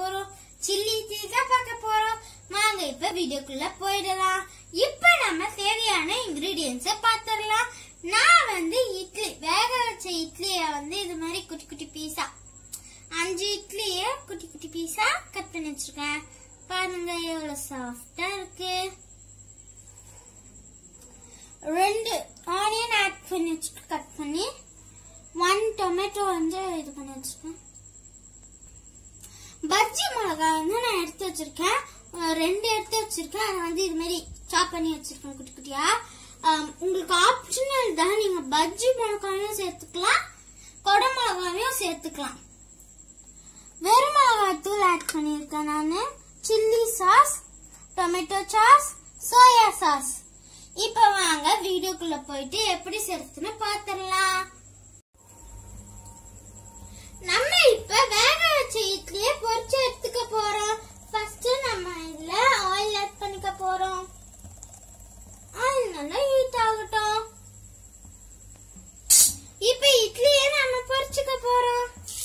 போறோம் சில்லி இட்லி தான் பார்க்க போறோம் வாங்க இப்ப வீடியோக்குள்ள போயிடலாம் இப்ப நம்ம தேவையான இன்கிரீடியன்ஸ பாத்துடலாம் நான் வந்து இட்லி வேக வச்ச இட்லிய வந்து இது மாதிரி குட்டி குட்டி பீஸா அஞ்சு இட்லிய குட்டி குட்டி பீஸா கட் பண்ணி வச்சிருக்கேன் பாருங்க எவ்வளவு சாஃப்டா இருக்கு ரெண்டு ஆனியன் ஆட் பண்ணி வச்சுட்டு கட் பண்ணி ஒன் டொமேட்டோ வந்து இது பண்ணி வச்சிருக்கேன் பஜ்ஜி மிளகாய் வந்து நான் எடுத்து வச்சிருக்கேன் அஹ் ரெண்டு எடுத்து வச்சிருக்கேன் அதை வந்து இது மாதிரி சாப் பண்ணி வச்சிருக்கேன் குட்டி குட்டியா அஹ் உங்களுக்கு ஆப்ஷனல் தான் நீங்க பஜ்ஜி மிளகாயும் சேர்த்துக்கலாம் கொடை மிளகாயும் சேர்த்துக்கலாம் வெறும் மிளகாய் தூள் ஆட் பண்ணியிருக்கேன் நான் chilli sauce tomato sauce soya sauce இப்போ வாங்க வீடியோக்குள்ள போயிட்டு எப்படி சேர்த்துன்னு பார்த்துடலாம் நம்ம இப்ப வேக வச்ச இட்லியை பொரிச்சு எடுத்துக்க போறோம் ஃபர்ஸ்ட் நம்ம இதுல ஆயில் ஆட் பண்ணிக்க போறோம் ஆயில் நல்லா ஹீட் ஆகட்டும் இப்ப இட்லியை நம்ம பொரிச்சுக்க போறோம்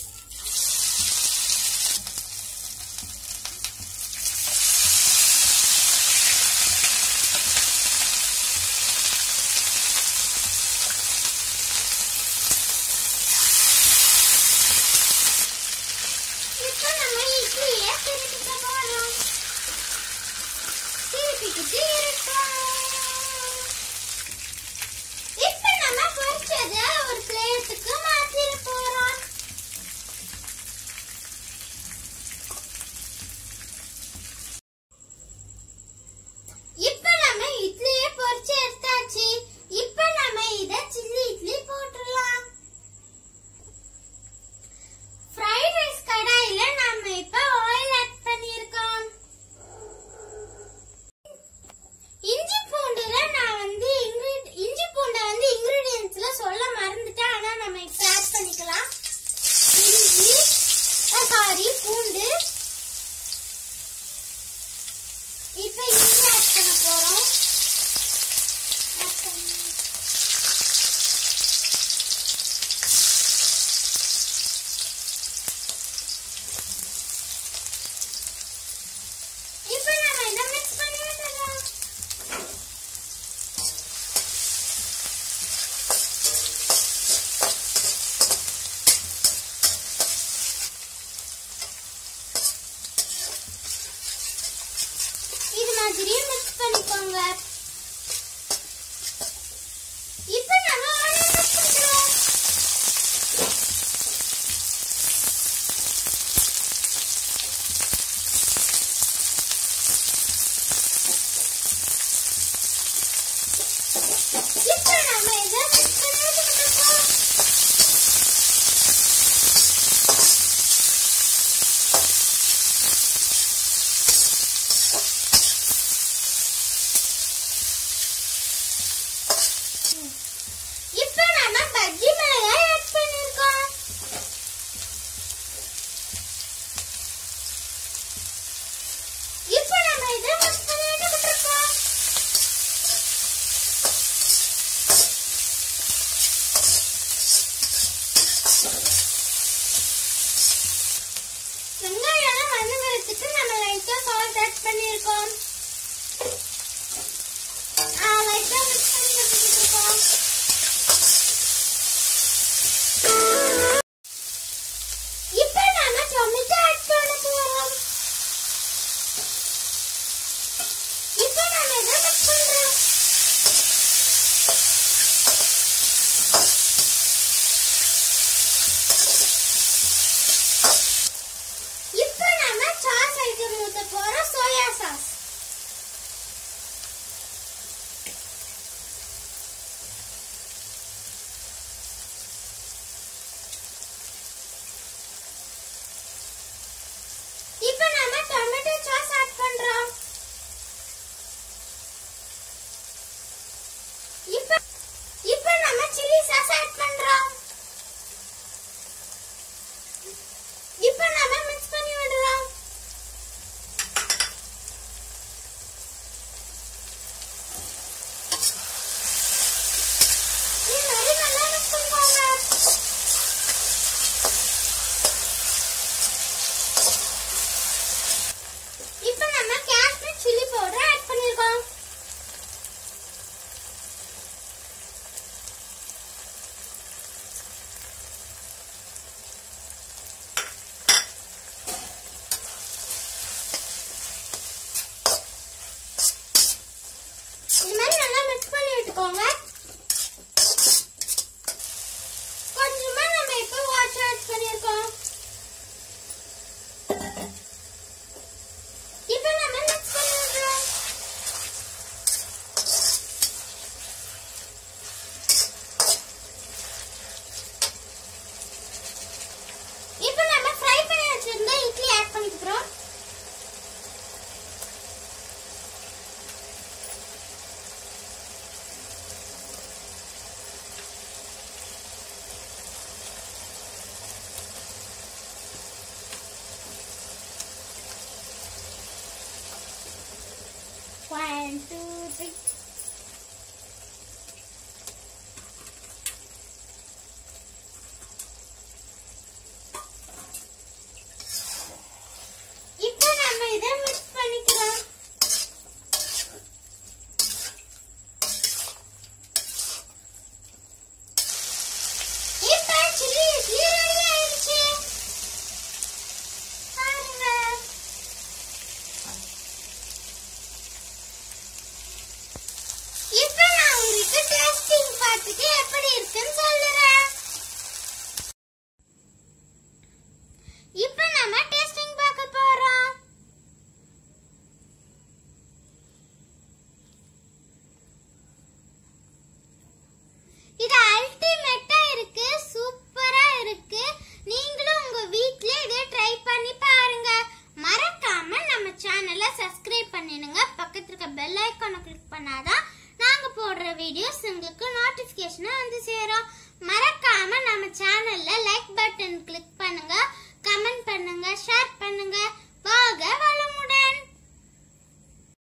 இப்ப நம்ம இட்லியை திருப்பிக்க போறோம் திருப்பிக்கிட்டு இருக்கோம் இப்ப நம்ம பொரிச்சத ஒரு பிளேட்டுக்கு மாத்திர போறோம் இப்ப நம்ம இட்லியை பொரிச்சு எடுத்தாச்சு இப்ப நம்ம இத சில்லி இட்லி போட்டுடலாம் ஃப்ரைட் ரைஸ் கடாயில நாம இப்ப ஆயில் ஆட் பண்ணிருக்கோம் இஞ்சி பூண்டுல நான் வந்து ingred- இஞ்சி பூண்டை வந்து இன்கிரீடியன்ஸ்ல சொல்ல மறந்துட்டேன் ஆனா நம்ம இப்ப ஆட் பண்ணிக்கலாம் இஞ்சி சாரி பூண்டு இப்ப இஞ்சி ஆட் பண்ண போறோம் Add பண்ணி- இப்ப நம்ம இதை மிக்ஸ் பண்ணி விட்டுறலாம் இது மாதிரி மிக்ஸ் பண்ணிக்கோங்க இப்ப நம்ம ஆனியன் மிக்ஸ் பண்றோம் இப்ப நம்ம இதை மிக்ஸ் பண்ணி விட்டுருக்கோம் இப்ப நம்ம பஜ்ஜி மிளகாய் ஆட் பண்ணிருக்கோம் இப்ப நம்ம இதை மிக்ஸ் பண்ணி விட்டுருக்கோம் வெங்காயம் வதங்குறதுக்கு நம்ம லைட்டா சால்ட் ஆட் பண்ணிருக்கோம் ஆ லைட்டா மிக்ஸ் பண்ணி வச்சுட்டு இருக்கோம் இப்ப நாம டொமேட்டோ ஆட் பண்ண போறோம் இப்ப நாம இதை மிக்ஸ் பண்றோம் இப்ப நாம சாஸ் ஐட்டம் ஊத்த போறோம் soya sauce one two three இப்போ நம்ம இதை மிக்ஸ் பண்ணிக்கலாம் இப்போ சில்லி இட்லி ரெடி ஆயிடுச்சு பாருங்க இப்போ நான் உங்களுக்கு டேஸ்டிங் பார்த்துட்டு எப்படி இருக்குன்னு சொல்லுறேன் இப்போ நம்ம டேஸ்டிங் பார்க்க போறோம் இது அல்டிமேட்டா இருக்கு சூப்பரா இருக்கு நீங்களும் உங்க வீட்ல இதை ட்ரை பண்ணி பாருங்க மறக்காம நம்ம சேனலை சப்ஸ்கிரைப் பண்ணிடுங்க பக்கத்துல இருக்க பெல் ஐக்கானை கிளிக் பண்ணாதான் நாங்க போடுற வீடியோஸ் உங்களுக்கு நோட்டிபிகேஷனா வந்து சேரும் மறக்காம நம்ம சேனல்ல லைக் பட்டன்